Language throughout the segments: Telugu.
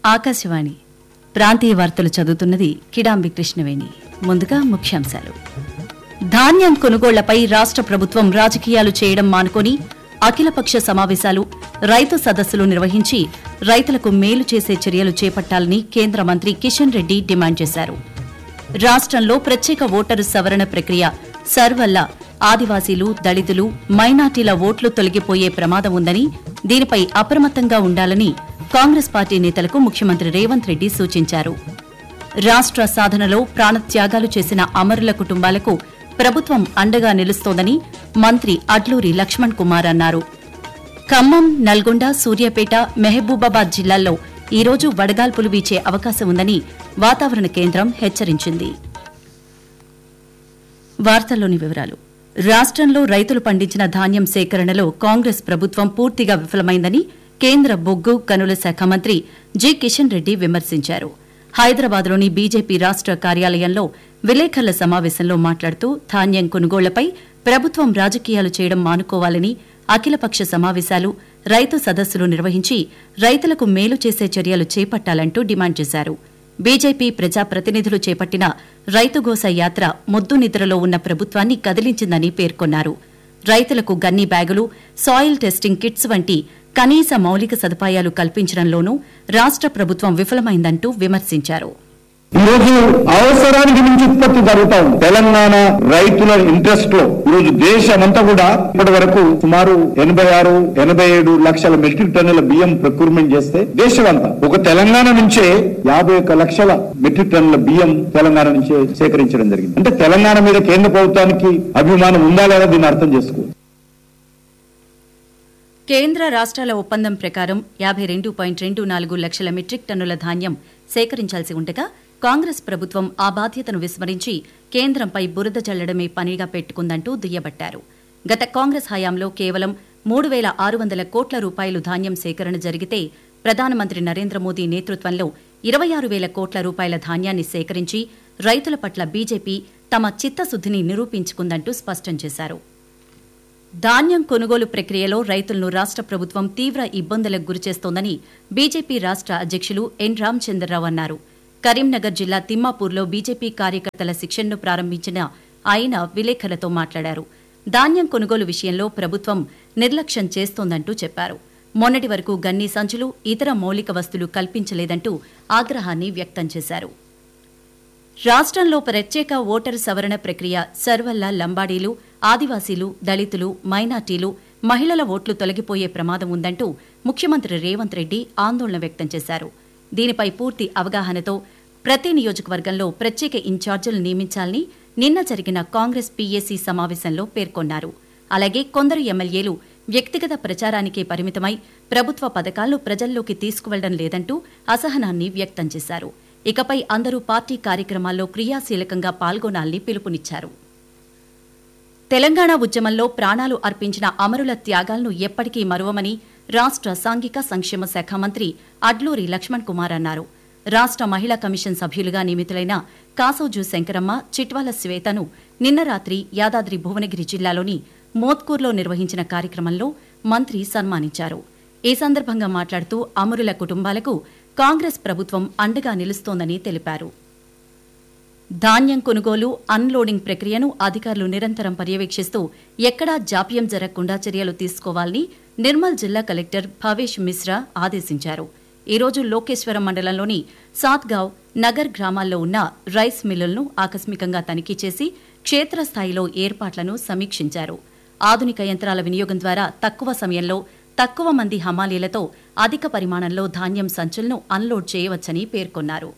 ఆకాశవాణి ప్రాంతీయ వార్తలు చదువుతున్నది కిడాంబి కృష్ణవేణి ముందుగా ముఖ్యాంశాలు ధాన్యం కొనుగోళ్లపై రాష్ట్ర ప్రభుత్వం రాజకీయాలు చేయడం మానుకొని అఖిలపక్ష సమావేశాలు రైతు సదస్సులు నిర్వహించి రైతులకు మేలు చేసే చర్యలు చేపట్టాలని కేంద్ర మంత్రి కిషన్ రెడ్డి డిమాండ్ చేశారు రాష్ట్రంలో ప్రత్యేక ఓటరు సవరణ ప్రక్రియ సర్ వల్ల ఆదివాసీలు దళితులు మైనార్టీల ఓట్లు తొలగిపోయే ప్రమాదం ఉందని దీనిపై అప్రమత్తంగా ఉండాలని కాంగ్రెస్ పార్టీ నేతలకు ముఖ్యమంత్రి రేవంత్ రెడ్డి సూచించారు రాష్ట్ర సాధనలో ప్రాణత్యాగాలు చేసిన అమరుల కుటుంబాలకు ప్రభుత్వం అండగా నిలుస్తోందని మంత్రి అడ్లూరి లక్ష్మణ్ కుమార్ అన్నారు ఖమ్మం నల్గొండ సూర్యాపేట మెహబూబాబాద్ జిల్లాల్లో ఈరోజు వడగాల్పులు వీచే అవకాశం ఉందని వాతావరణ కేంద్రం హెచ్చరించింది వార్తల్లోని వివరాలు రాష్ట్రంలో రైతులు పండించిన ధాన్యం సేకరణలో కాంగ్రెస్ ప్రభుత్వం పూర్తిగా విఫలమైందని కేంద్ర బొగ్గు గనుల శాఖ మంత్రి జి కిషన్ రెడ్డి విమర్శించారు హైదరాబాద్లోని బీజేపీ రాష్ట్ర కార్యాలయంలో విలేకరుల సమావేశంలో మాట్లాడుతూ ధాన్యం కొనుగోళ్లపై ప్రభుత్వం రాజకీయాలు చేయడం మానుకోవాలని అఖిలపక్ష సమావేశాలు రైతు సదస్సులు నిర్వహించి రైతులకు మేలు చేసే చర్యలు చేపట్టాలంటూ డిమాండ్ చేశారు బీజేపీ ప్రజాప్రతినిధులు చేపట్టిన రైతుగోస యాత్ర మొద్దు నిద్రలో ఉన్న ప్రభుత్వాన్ని కదిలించిందని పేర్కొన్నారు రైతులకు గన్ని బ్యాగులు సాయిల్ టెస్టింగ్ కిట్స్ వంటి కనీస మౌలిక సదుపాయాలు కల్పించడంలోనూ రాష్ట్ర ప్రభుత్వం విఫలమైందంటూ విమర్శించారు ఈరోజు అవసరానికి మించి ఉత్పత్తి జరుగుతా ఉంది తెలంగాణ రైతుల ఇంట్రెస్ట్ లో ఈరోజు దేశమంతా కూడా ఇప్పటి వరకు సుమారు ఎనభై ఆరు ఎనభై ఏడు లక్షల మెట్రిక్ టన్నుల బియ్యం ప్రొక్యూర్మెంట్ చేస్తే దేశమంతా ఒక తెలంగాణ నుంచే యాభై ఒక్క లక్షల మెట్రిక్ టన్నుల బియ్యం తెలంగాణ నుంచే సేకరించడం జరిగింది అంటే తెలంగాణ మీద కేంద్ర ప్రభుత్వానికి అభిమానం ఉందా లేదా దీన్ని అర్థం చేసుకో కేంద్ర రాష్ట్రాల ఒప్పందం ప్రకారం యాభై రెండు పాయింట్ రెండు నాలుగు లక్షల మెట్రిక్ టన్నుల ధాన్యం సేకరించాల్సి ఉండగా కాంగ్రెస్ ప్రభుత్వం ఆ బాధ్యతను విస్మరించి కేంద్రంపై బురద జల్లడమే పనిగా పెట్టుకుందంటూ దుయ్యబట్టారు గత కాంగ్రెస్ హయాంలో కేవలం మూడు వేల ఆరు వందల కోట్ల రూపాయలు ధాన్యం సేకరణ జరిగితే ప్రధానమంత్రి నరేంద్ర మోదీ నేతృత్వంలో ఇరవై ఆరు వేల కోట్ల రూపాయల ధాన్యాన్ని సేకరించి రైతుల పట్ల బీజేపీ తమ చిత్తశుద్దిని నిరూపించుకుందంటూ స్పష్టం చేశారు ధాన్యం కొనుగోలు ప్రక్రియలో రైతులను రాష్ట్ర ప్రభుత్వం తీవ్ర ఇబ్బందులకు గురిచేస్తోందని బీజేపీ రాష్ట్ర అధ్యక్షులు ఎన్ రామచంద్రరావు అన్నారు కరీంనగర్ జిల్లా తిమ్మాపూర్లో బీజేపీ కార్యకర్తల శిక్షణను ప్రారంభించిన ఆయన విలేకరులతో మాట్లాడారు ధాన్యం కొనుగోలు విషయంలో ప్రభుత్వం నిర్లక్ష్యం చేస్తోందంటూ చెప్పారు మొన్నటి వరకు గన్నీ సంచులు ఇతర మౌలిక వస్తువులు కల్పించలేదంటూ ఆగ్రహాన్ని వ్యక్తం చేశారు రాష్ట్రంలో ప్రత్యేక ఓటరు సవరణ ప్రక్రియ సర్వల్ల లంబాడీలు ఆదివాసీలు దళితులు మైనార్టీలు మహిళల ఓట్లు తొలగిపోయే ప్రమాదం ఉందంటూ ముఖ్యమంత్రి రేవంత్ రెడ్డి ఆందోళన వ్యక్తం చేశారు దీనిపై పూర్తి అవగాహనతో ప్రతి నియోజకవర్గంలో ప్రత్యేక ఇన్ఛార్జీలు నియమించాలని నిన్న జరిగిన కాంగ్రెస్ పీఏసీ సమావేశంలో పేర్కొన్నారు అలాగే కొందరు ఎమ్మెల్యేలు వ్యక్తిగత ప్రచారానికే పరిమితమై ప్రభుత్వ పథకాలను ప్రజల్లోకి తీసుకువెళ్లడం లేదంటూ అసహనాన్ని వ్యక్తం చేశారు ఇకపై అందరూ పార్టీ కార్యక్రమాల్లో క్రియాశీలకంగా పాల్గొనాలని పిలుపునిచ్చారు తెలంగాణ ఉద్యమంలో ప్రాణాలు అర్పించిన అమరుల త్యాగాలను ఎప్పటికీ మరువమని రాష్ట్ర సాంఘిక సంక్షేమ శాఖ మంత్రి అడ్లూరి లక్ష్మణ్ కుమార్ అన్నారు రాష్ట్ర మహిళా కమిషన్ సభ్యులుగా నియమితులైన కాసోజు శంకరమ్మ చిట్వాల శ్వేతను నిన్న రాత్రి యాదాద్రి భువనగిరి జిల్లాలోని మోత్కూర్లో నిర్వహించిన కార్యక్రమంలో మంత్రి సన్మానించారు ఈ సందర్భంగా మాట్లాడుతూ అమరుల కుటుంబాలకు కాంగ్రెస్ ప్రభుత్వం అండగా నిలుస్తోందని తెలిపారు ధాన్యం కొనుగోలు అన్లోడింగ్ ప్రక్రియను అధికారులు నిరంతరం పర్యవేక్షిస్తూ ఎక్కడా జాప్యం జరగకుండా చర్యలు తీసుకోవాలని నిర్మల్ జిల్లా కలెక్టర్ భవేష్ మిశ్రా ఆదేశించారు ఈ రోజు లోకేశ్వరం మండలంలోని సాత్గావ్ నగర్ గ్రామాల్లో ఉన్న రైస్ మిల్లులను ఆకస్మికంగా తనిఖీ చేసి క్షేత్రస్థాయిలో ఏర్పాట్లను సమీక్షించారు ఆధునిక యంత్రాల వినియోగం ద్వారా తక్కువ సమయంలో తక్కువ మంది హమాలీలతో అధిక పరిమాణంలో ధాన్యం సంచులను అన్లోడ్ చేయవచ్చని పేర్కొన్నారు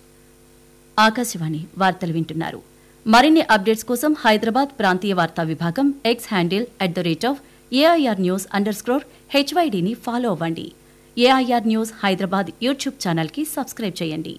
ఆకాశవాణి వార్తలు వింటున్నారు మరిన్ని అప్డేట్స్ కోసం హైదరాబాద్ ప్రాంతీయ వార్తా విభాగం X handle at the rate of AIR news under score హెచ్వైడీని ఫాలో అవ్వండి ఏఐఆర్ న్యూస్ హైదరాబాద్ యూట్యూబ్ ఛానల్కి సబ్స్క్రైబ్ చేయండి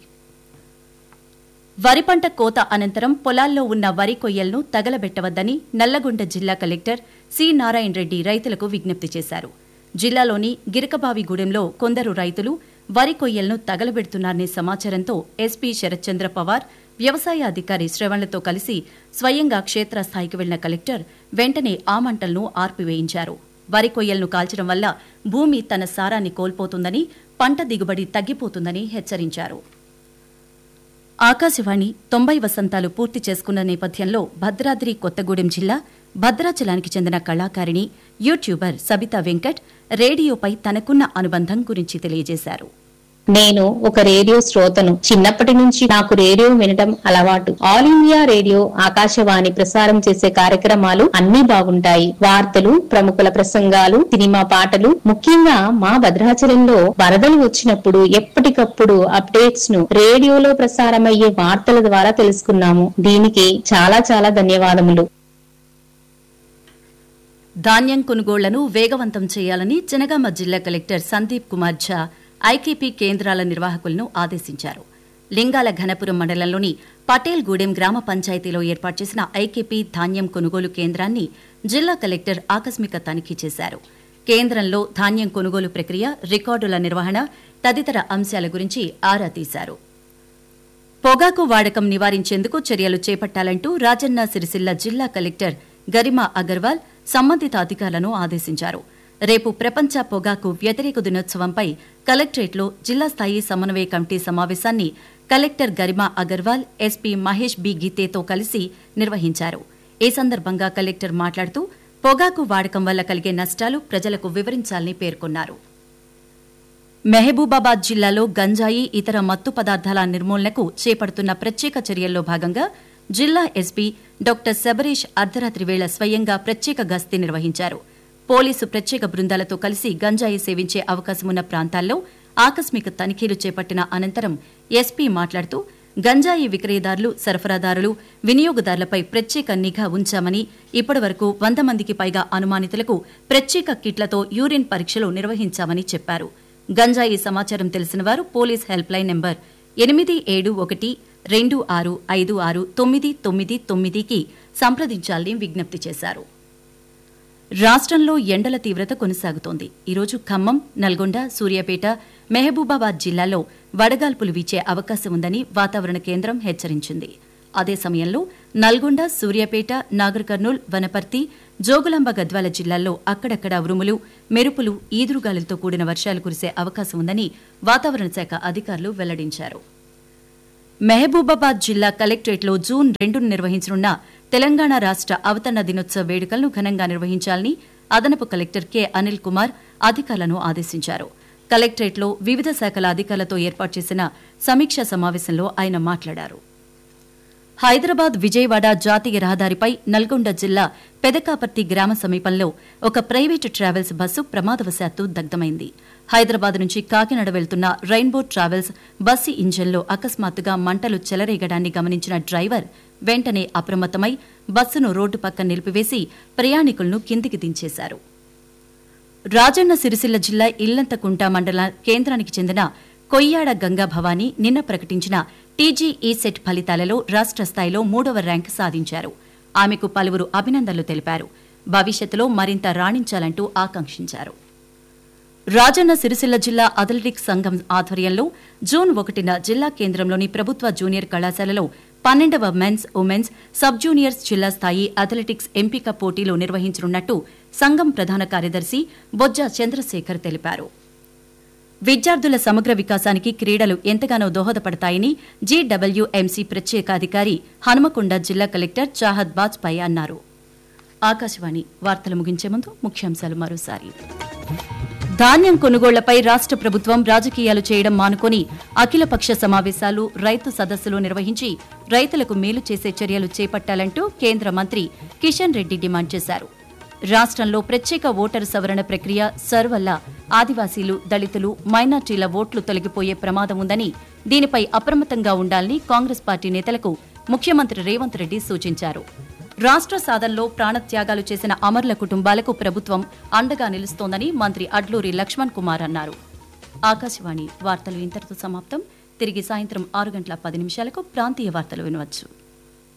వరి పంట కోత అనంతరం పొలాల్లో ఉన్న వరి కొయ్యలను తగలబెట్టవద్దని నల్లగొండ జిల్లా కలెక్టర్ సి నారాయణ రెడ్డి రైతులకు విజ్ఞప్తి చేశారు జిల్లాలోని గిరకబావిగూడెంలో కొందరు రైతులు వరి కొయ్యలను తగలబెడుతున్నారనే సమాచారంతో ఎస్పీ శరత్చంద్ర పవార్ వ్యవసాయ అధికారి శ్రవణ్లతో కలిసి స్వయంగా క్షేత్రస్థాయికి వెళ్లిన కలెక్టర్ వెంటనే ఆ మంటలను ఆర్పివేయించారు వరి కొయ్యలను కాల్చడం వల్ల భూమి తన సారాన్ని కోల్పోతుందని పంట దిగుబడి తగ్గిపోతుందని హెచ్చరించారు ఆకాశవాణి తొంభై వసంతాలు పూర్తి చేసుకున్న నేపథ్యంలో భద్రాద్రి కొత్తగూడెం జిల్లా భద్రాచలానికి చెందిన కళాకారిణి యూట్యూబర్ సబితా వెంకట్ రేడియోపై తనకున్న అనుబంధం గురించి తెలియజేశారు నేను ఒక రేడియో శ్రోతను చిన్నప్పటి నుంచి నాకు రేడియో వినడం అలవాటు ఆల్ ఇండియా రేడియో ఆకాశవాణి ప్రసారం చేసే కార్యక్రమాలు అన్ని బాగుంటాయి వార్తలు ప్రముఖుల ప్రసంగాలు సినిమా పాటలు ముఖ్యంగా మా భద్రాచలంలో వరదలు వచ్చినప్పుడు ఎప్పటికప్పుడు అప్డేట్స్ ను రేడియోలో ప్రసారమయ్యే వార్తల ద్వారా తెలుసుకున్నాము దీనికి చాలా చాలా ధన్యవాదములు ధాన్యం కొనుగోళ్లను వేగవంతం చేయాలని జనగామ జిల్లా కలెక్టర్ సందీప్ కుమార్ ఝా ఐకేపీ కేంద్రాల నిర్వాహకులను ఆదేశించారు లింగాల ఘనపురం మండలంలోని పటేల్గూడెం గ్రామ పంచాయతీలో ఏర్పాటు చేసిన ఐకేపీ ధాన్యం కొనుగోలు కేంద్రాన్ని జిల్లా కలెక్టర్ ఆకస్మిక తనిఖీ చేశారు కేంద్రంలో ధాన్యం కొనుగోలు ప్రక్రియ రికార్డుల నిర్వహణ తదితర అంశాల గురించి ఆరా తీశారు పొగాకు వాడకం నివారించేందుకు చర్యలు చేపట్టాలంటూ రాజన్న సిరిసిల్ల జిల్లా కలెక్టర్ గరిమా అగర్వాల్ సంబంధిత అధికారులను ఆదేశించారు రేపు ప్రపంచ పొగాకు వ్యతిరేక దినోత్సవంపై కలెక్టరేట్లో జిల్లా స్థాయి సమన్వయ కమిటీ సమావేశాన్ని collector Garima Agarwal SP Mahesh B గీతేతో కలిసి నిర్వహించారు ఈ సందర్భంగా కలెక్టర్ మాట్లాడుతూ పొగాకు వాడకం వల్ల కలిగే నష్టాలు ప్రజలకు వివరించాలని పేర్కొన్నారు మెహబూబాబాద్ జిల్లాలో గంజాయి ఇతర మత్తు పదార్థాల నిర్మూలనకు చేపడుతున్న ప్రత్యేక చర్యల్లో భాగంగా జిల్లా ఎస్పీ డాక్టర్ శబరీష్ అర్ధరాత్రి వేళ స్వయంగా ప్రత్యేక గస్తీ నిర్వహించారు పోలీసు ప్రత్యేక బృందాలతో కలిసి గంజాయి సేవించే అవకాశమున్న ప్రాంతాల్లో ఆకస్మిక తనిఖీలు చేపట్టిన అనంతరం ఎస్పీ మాట్లాడుతూ గంజాయి విక్రయదారులు సరఫరాదారులు వినియోగదారులపై ప్రత్యేక నిఘా ఉంచామని ఇప్పటివరకు వంద మందికి పైగా అనుమానితులకు ప్రత్యేక కిట్లతో యూరిన్ పరీక్షలు నిర్వహించామని చెప్పారు గంజాయి సమాచారం తెలిసిన వారు పోలీస్ హెల్ప్ లైన్ నెంబర్ ఎనిమిది ఏడు ఒకటి రెండు ఆరు ఐదు ఆరు తొమ్మిది తొమ్మిది తొమ్మిదికి సంప్రదించాలని విజ్ఞప్తి చేశారు రాష్ట్రంలో ఎండల తీవ్రత కొనసాగుతోంది ఈరోజు ఖమ్మం నల్గొండ సూర్యాపేట మెహబూబాబాద్ జిల్లాల్లో వడగాల్పులు వీచే అవకాశం ఉందని వాతావరణ కేంద్రం హెచ్చరించింది అదే సమయంలో నల్గొండ సూర్యాపేట నాగర్ కర్నూల్ వనపర్తి జోగులాంబ గద్వాల జిల్లాల్లో అక్కడక్కడ ఉరుములు మెరుపులు ఈదురుగాలులతో కూడిన వర్షాలు కురిసే అవకాశం ఉందని వాతావరణ శాఖ అధికారులు వెల్లడించారు మెహబూబాబాద్ జిల్లా కలెక్టరేట్లో జూన్ రెండును నిర్వహించనున్న తెలంగాణ రాష్ట అవతరణ దినోత్సవ వేడుకలను ఘనంగా నిర్వహించాలని అదనపు కలెక్టర్ కె అనిల్ కుమార్ అధికారులను ఆదేశించారు కలెక్టరేట్లో వివిధ శాఖల అధికారులతో ఏర్పాటు చేసిన సమీక్షా సమావేశంలో ఆయన మాట్లాడారు హైదరాబాద్ విజయవాడ జాతీయ రహదారిపై నల్గొండ జిల్లా పెదకాపర్తి గ్రామ సమీపంలో ఒక ప్రైవేటు ట్రావెల్స్ బస్సు ప్రమాదవశాత్తు దగ్ధమైంది హైదరాబాద్ నుంచి కాకినాడ వెళ్తున్న రెయిన్బో ట్రావెల్స్ బస్సు ఇంజన్లో అకస్మాత్తుగా మంటలు చెలరేగడాన్ని గమనించిన డ్రైవర్ వెంటనే అప్రమత్తమై బస్సును రోడ్డు పక్కన నిలిపివేసి ప్రయాణికులను కిందికి దించేశారు రాజన్న సిరిసిల్ల జిల్లా ఇల్లంతకుంట మండల కేంద్రానికి చెందిన కొయ్యాడ గంగా భవానీ నిన్న ప్రకటించిన టీజీఈ సెట్ ఫలితాలలో రాష్ట్ర స్థాయిలో మూడవ ర్యాంకు సాధించారు ఆమెకు పలువురు అభినందనలు తెలిపారు భవిష్యత్తులో మరింత రాణించాలంటూ ఆకాంక్షించారు రాజన్న సిరిసిల్ల జిల్లా అథ్లెటిక్స్ సంఘం ఆధ్వర్యంలో జూన్ ఒకటిన జిల్లా కేంద్రంలోని ప్రభుత్వ జూనియర్ కళాశాలలో పన్నెండవ మెన్స్ ఉమెన్స్ సబ్ జూనియర్స్ జిల్లా స్థాయి అథ్లెటిక్స్ ఎంపిక పోటీలు నిర్వహించనున్నట్టు సంఘం ప్రధాన కార్యదర్శి బొజ్జ చంద్రశేఖర్ తెలిపారు విద్యార్థుల సమగ్ర వికాసానికి క్రీడలు ఎంతగానో దోహదపడతాయని జీడబ్ల్యూఎంసీ ప్రత్యేక అధికారి హనుమకొండ జిల్లా కలెక్టర్ చాహద్ బాజ్పాయ్ అన్నారు ఆకాశవాణి వార్తలు ముగించే ముందు ముఖ్యాంశాలు మరోసారి ధాన్యం కొనుగోళ్లపై రాష్ట్ర ప్రభుత్వం రాజకీయాలు చేయడం మానుకొని అఖిలపక్ష సమావేశాలు రైతు సదస్సులు నిర్వహించి రైతులకు మేలు చేసే చర్యలు చేపట్టాలంటూ కేంద్ర మంత్రి కిషన్ రెడ్డి డిమాండ్ చేశారు రాష్ట్రంలో ప్రత్యేక ఓటరు సవరణ ప్రక్రియ సర్ వల్ల ఆదివాసీలు దళితులు మైనార్టీల ఓట్లు తొలగిపోయే ప్రమాదం ఉందని దీనిపై అప్రమత్తంగా ఉండాలని కాంగ్రెస్ పార్టీ నేతలకు ముఖ్యమంత్రి రేవంత్ రెడ్డి సూచించారు రాష్ట్ర సాధనలో ప్రాణత్యాగాలు చేసిన అమరుల కుటుంబాలకు ప్రభుత్వం అండగా నిలుస్తోందని మంత్రి అడ్లూరి లక్ష్మణ్ కుమార్ అన్నారు ఆకాశవాణి వార్తలు ఇంతటితో సమాప్తం తిరిగి సాయంత్రం ఆరు గంటల పది నిమిషాలకు ప్రాంతీయ వార్తలు వినవచ్చు